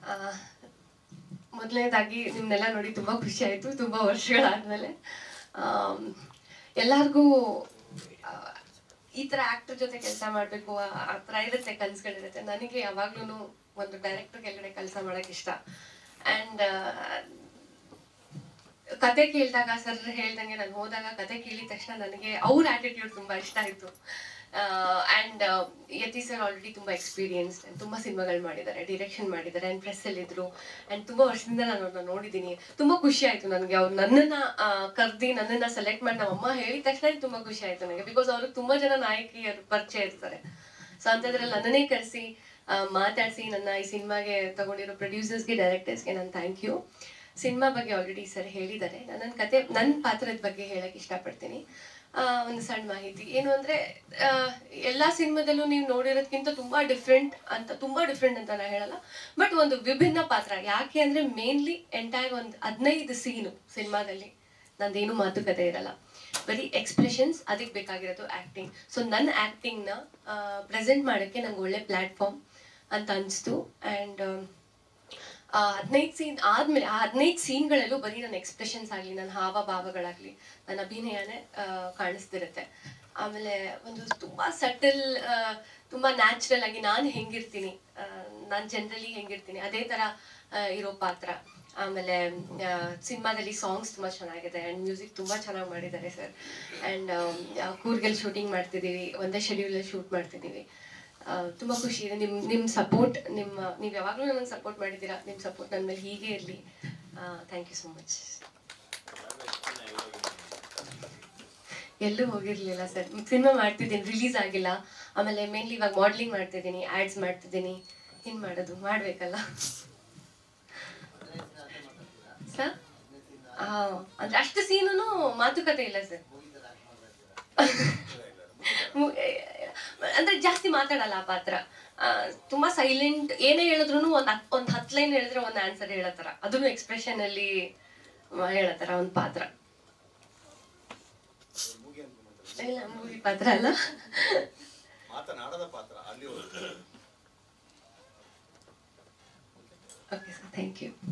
ಮೊದಲನೇದಾಗಿ ನಿಮ್ನೆಲ್ಲ ನೋಡಿ ತುಂಬಾ ಖುಷಿ ಆಯ್ತು ತುಂಬಾ ವರ್ಷಗಳಾದ್ಮೇಲೆ ಆಮ್, ಎಲ್ಲಾರ್ಗೂ ಆ, ಈ ತರ ಆಕ್ಟರ್ ಜೊತೆ ಕೆಲಸ ಮಾಡ್ಬೇಕು ಆ ಆ ತರ ಇರುತ್ತೆ ಕನ್ಸುಗಳಿರುತ್ತೆ ನನಗೆ ಯಾವಾಗ್ಲೂ ಒಂದು ಡೈರೆಕ್ಟರ್ ಕೆಳಗಡೆ ಕೆಲಸ ಮಾಡಕ್ ಇಷ್ಟ ಅಂಡ್ ಕತೆ ಕೇಳಿದಾಗ ಸರ್ ಹೇಳ್ದಂಗೆ ನಾನು ಹೋದಾಗ ಕತೆ ಕೇಳಿದ ತಕ್ಷಣ ನನಗೆ ಅವ್ರ ಆಟಿಟ್ಯೂಡ್ ತುಂಬಾ ಇಷ್ಟ ಆಯ್ತು ಅಂಡ್ ಯತಿ ಸರ್ ಆಲ್ರೆಡಿ ತುಂಬಾ ಎಕ್ಸ್ಪೀರಿಯನ್ಸ್ ತುಂಬಾ ಸಿನಿಮಾಗಳು ಮಾಡಿದ್ದಾರೆ ಡಿರೆಕ್ಷನ್ ಮಾಡಿದ್ದಾರೆ ಅಂಡ್ ಪ್ರೆಸ್ ಅಲ್ಲಿ ಇದ್ರು ಅಂಡ್ ತುಂಬಾ ವರ್ಷದಿಂದ ನಾನು ಅವ್ರನ್ನ ನೋಡಿದ್ದೀನಿ ತುಂಬಾ ಖುಷಿ ಆಯ್ತು ನನಗೆ ಅವ್ರು ನನ್ನನ್ನ ಆ, ಕರ್ದಿ ನನ್ನನ್ನ ಸೆಲೆಕ್ಟ್ ಮಾಡಿ ನಮ್ಮ ಅಮ್ಮ ಹೇಳಿದ ತಕ್ಷಣ ತುಂಬಾ ಖುಷಿ ಆಯ್ತು ನನಗೆ ಬಿಕಾಸ್ ಅವ್ರಿಗೆ ತುಂಬಾ ಜನ ನಾಯಕಿಯರು ಪರಿಚಯ ಇರ್ತಾರೆ ಸೊ ಅಂಥದ್ರಲ್ಲಿ ನನ್ನನ್ನೇ ಕರೆಸಿ ಮಾತಾಡಿಸಿ ನನ್ನ ಈ ಸಿನಿಮಾಗೆ ತಗೊಂಡಿರೋ ಪ್ರೊಡ್ಯೂಸರ್ಸ್ಗೆ ಡೈರೆಕ್ಟರ್ಸ್ಗೆ ನಾನು ಥ್ಯಾಂಕ್ ಯು ಸಿನಿಮಾ ಬಗ್ಗೆ ಆಲ್ರೆಡಿ ಸರ್ ಹೇಳಿದ್ದಾರೆ ನನ್ನ ಕತೆ ನನ್ನ ಪಾತ್ರದ ಬಗ್ಗೆ ಹೇಳಕ್ ಇಷ್ಟಪಡ್ತೀನಿ ಆ, ಒಂದು ಸಣ್ಣ ಮಾಹಿತಿ ಏನು ಅಂದ್ರೆ ಆ, ಎಲ್ಲಾ ಸಿನಿಮಾದಲ್ಲೂ ನೀವು ನೋಡಿರೋದ್ಕಿಂತ ತುಂಬಾ ಡಿಫ್ರೆಂಟ್ ಅಂತ ತುಂಬಾ ಡಿಫ್ರೆಂಟ್ ಅಂತ ನಾನು ಹೇಳಲ್ಲ ಬಟ್ ಒಂದು ವಿಭಿನ್ನ ಪಾತ್ರ ಯಾಕೆ ಅಂದ್ರೆ ಮೇನ್ಲಿ ಎಂಟೈರ್ ಒಂದು ಹದಿನೈದು ಸೀನು ಸಿನಿಮಾದಲ್ಲಿ ನಂದೇನು ಮಾತುಕತೆ ಇರಲ್ಲ ಬರೀ ಎಕ್ಸ್ಪ್ರೆಷನ್ಸ್ ಅದಕ್ಕೆ ಬೇಕಾಗಿರೋದು ಆಕ್ಟಿಂಗ್ ಸೊ ನನ್ನ ಆಕ್ಟಿಂಗ್ನ ಪ್ರೆಸೆಂಟ್ ಮಾಡೋಕ್ಕೆ ನಂಗೆ ಒಳ್ಳೆ ಪ್ಲ್ಯಾಟ್ಫಾರ್ಮ್ ಅಂತ ಅನಿಸ್ತು ಆ್ಯಂಡ್ ಹದಿನೈದು ಸೀನ್ ಆದ್ಮೇಲೆ ಆ ಹದಿನೈದು ಸೀನ್ಗಳಲ್ಲೂ ಬರೀ ನನ್ನ ಎಕ್ಸ್ಪ್ರೆಷನ್ಸ್ ಆಗಲಿ ನನ್ನ ಹಾವ ಭಾವಗಳಾಗಲಿ ನನ್ನ ಅಭಿನಯನೇ ಆ, ಕಾಣಿಸ್ತಿರುತ್ತೆ ಆಮೇಲೆ ಒಂದು ತುಂಬಾ ಸಟಲ್ ತುಂಬಾ ನ್ಯಾಚುರಲ್ ಆಗಿ ನಾನು ಹೆಂಗಿರ್ತೀನಿ ನಾನು ಜನರಲಿ ಹೆಂಗಿರ್ತೀನಿ ಅದೇ ತರ ಆ, ಇರೋ ಪಾತ್ರ ಆಮೇಲೆ ಸಿನಿಮಾದಲ್ಲಿ ಸಾಂಗ್ಸ್ ತುಂಬಾ ಚೆನ್ನಾಗಿದೆ ಅಂಡ್ ಮ್ಯೂಸಿಕ್ ತುಂಬಾ ಚೆನ್ನಾಗಿ ಮಾಡಿದ್ದಾರೆ ಸರ್ ಅಂಡ್ ಕೂರ್ಗಲ್ಲಿ ಶೂಟಿಂಗ್ ಮಾಡ್ತಿದ್ದೀವಿ ಒಂದೇ ಶೆಡ್ಯೂಲಲ್ಲಿ ಶೂಟ್ ಮಾಡ್ತಿದ್ದೀವಿ ಆ, ತುಂಬಾ ಖುಷಿ ಇದೆ ನಿಮ್ ನಿಮ್ ಸಪೋರ್ಟ್ ನಿಮ್ಮ ನೀವು ಯಾವಾಗಲೂ ನನಗೆ ಸಪೋರ್ಟ್ ಮಾಡಿದ್ದೀರಾ ನಿಮ್ ಸಪೋರ್ಟ್ ನನ್ನ ಮೇಲೆ ಹೀಗೆ ಇರಲಿ ಥ್ಯಾಂಕ್ ಯು ಸೋ ಮಚ್ ಎಲ್ಲೂ ಹೋಗಿರ್ಲಿಲ್ಲ ಸರ್ ಸಿನಿಮಾ ಮಾಡ್ತಿದ್ದೀನಿ ರಿಲೀಸ್ ಆಗಿಲ್ಲ ಆಮೇಲೆ ಮೇನ್ಲಿ ಇವಾಗ ಮಾಡ್ಲಿಂಗ್ ಮಾಡ್ತಿದ್ದೀನಿ ಆಡ್ಸ್ ಮಾಡ್ತಿದ್ದೀನಿ ಏನ್ ಮಾಡೋದು ಮಾಡ್ಬೇಕಲ್ಲ ಸರ್ ಆ, ಅಂದ್ರೆ ಅಷ್ಟು ಸೀನು ಮಾತುಕತೆ ಇಲ್ಲ ಸರ್ ಮು- ಅಂದ್ರೆ ಜಾಸ್ತಿ ಮಾತಾಡಲ್ಲ ಆ ಪಾತ್ರ ಆ, ತುಂಬಾ ಸೈಲೆಂಟ್ ಏನೇ ಹೇಳಿದ್ರು ಒಂದ್ ಹತ್- ಒಂದ್ ಹತ್ ಲೈನ್ ಹೇಳಿದ್ರೆ ಒಂದ್ ಆನ್ಸರ್ ಹೇಳತ್ತರ ಅದನ್ನು ಎಕ್ಸ್ಪ್ರೆಷನ್ ಅಲ್ಲಿ ಹೇಳತ್ತರ ಒಂದ್ ಪಾತ್ರ ಇಲ್ಲ ಮೂವಿ ಪಾತ್ರ ಅಲ್ಲ ಮಾತನಾಡದ ಪಾತ್ರ ಅಲ್ಲಿ ಓಕೆ ಸರ್ ಥ್ಯಾಂಕ್ ಯು